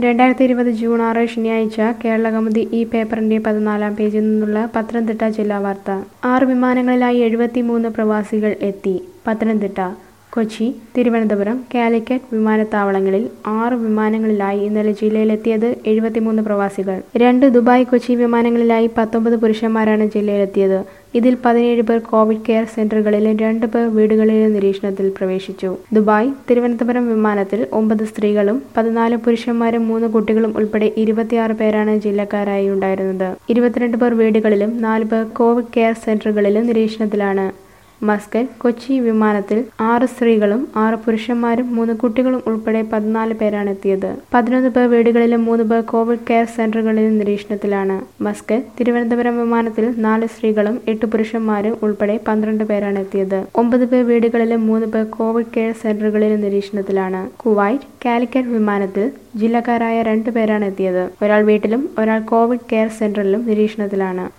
രണ്ടായിരത്തി ഇരുപത് ജൂൺ ആറ് ശനിയാഴ്ച കേരള കൗമുദി ഈ പേപ്പറിന്റെ പതിനാലാം പേജിൽ നിന്നുള്ള പത്തനംതിട്ട ജില്ലാ വാർത്ത ആറ് വിമാനങ്ങളിലായി എഴുപത്തിമൂന്ന് പ്രവാസികൾ എത്തി പത്തനംതിട്ട കൊച്ചി തിരുവനന്തപുരം കാലിക്കറ്റ് വിമാനത്താവളങ്ങളിൽ ആറ് വിമാനങ്ങളിലായി ഇന്നലെ ജില്ലയിലെത്തിയത് എഴുപത്തിമൂന്ന് പ്രവാസികൾ രണ്ട് ദുബായ് കൊച്ചി വിമാനങ്ങളിലായി പത്തൊമ്പത് പുരുഷന്മാരാണ് ജില്ലയിലെത്തിയത് ഇതിൽ പതിനേഴ് പേർ കോവിഡ് കെയർ സെന്ററുകളിലും രണ്ട് പേർ വീടുകളിലും നിരീക്ഷണത്തിൽ പ്രവേശിച്ചു ദുബായ് തിരുവനന്തപുരം വിമാനത്തിൽ ഒമ്പത് സ്ത്രീകളും പതിനാല് പുരുഷന്മാരും മൂന്ന് കുട്ടികളും ഉൾപ്പെടെ ഇരുപത്തിയാറ് പേരാണ് ജില്ലക്കാരായി ഉണ്ടായിരുന്നത് ഇരുപത്തിരണ്ട് പേർ വീടുകളിലും നാല് പേർ കോവിഡ് കെയർ സെന്ററുകളിലും നിരീക്ഷണത്തിലാണ് മസ്കറ്റ് കൊച്ചി വിമാനത്തിൽ ആറ് സ്ത്രീകളും ആറ് പുരുഷന്മാരും മൂന്ന് കുട്ടികളും ഉൾപ്പെടെ പതിനാല് പേരാണ് എത്തിയത് പതിനൊന്ന് പേർ വീടുകളിലും മൂന്ന് പേർ കോവിഡ് കെയർ സെന്ററുകളിലും നിരീക്ഷണത്തിലാണ് മസ്കറ്റ് തിരുവനന്തപുരം വിമാനത്തിൽ നാല് സ്ത്രീകളും എട്ട് പുരുഷന്മാരും ഉൾപ്പെടെ പന്ത്രണ്ട് പേരാണ് എത്തിയത് ഒമ്പത് പേർ വീടുകളിലും മൂന്ന് പേർ കോവിഡ് കെയർ സെന്ററുകളിലും നിരീക്ഷണത്തിലാണ് കുവൈറ്റ് കാലിക്കറ്റ് വിമാനത്തിൽ ജില്ലക്കാരായ രണ്ട് പേരാണ് എത്തിയത് ഒരാൾ വീട്ടിലും ഒരാൾ കോവിഡ് കെയർ സെന്ററിലും നിരീക്ഷണത്തിലാണ്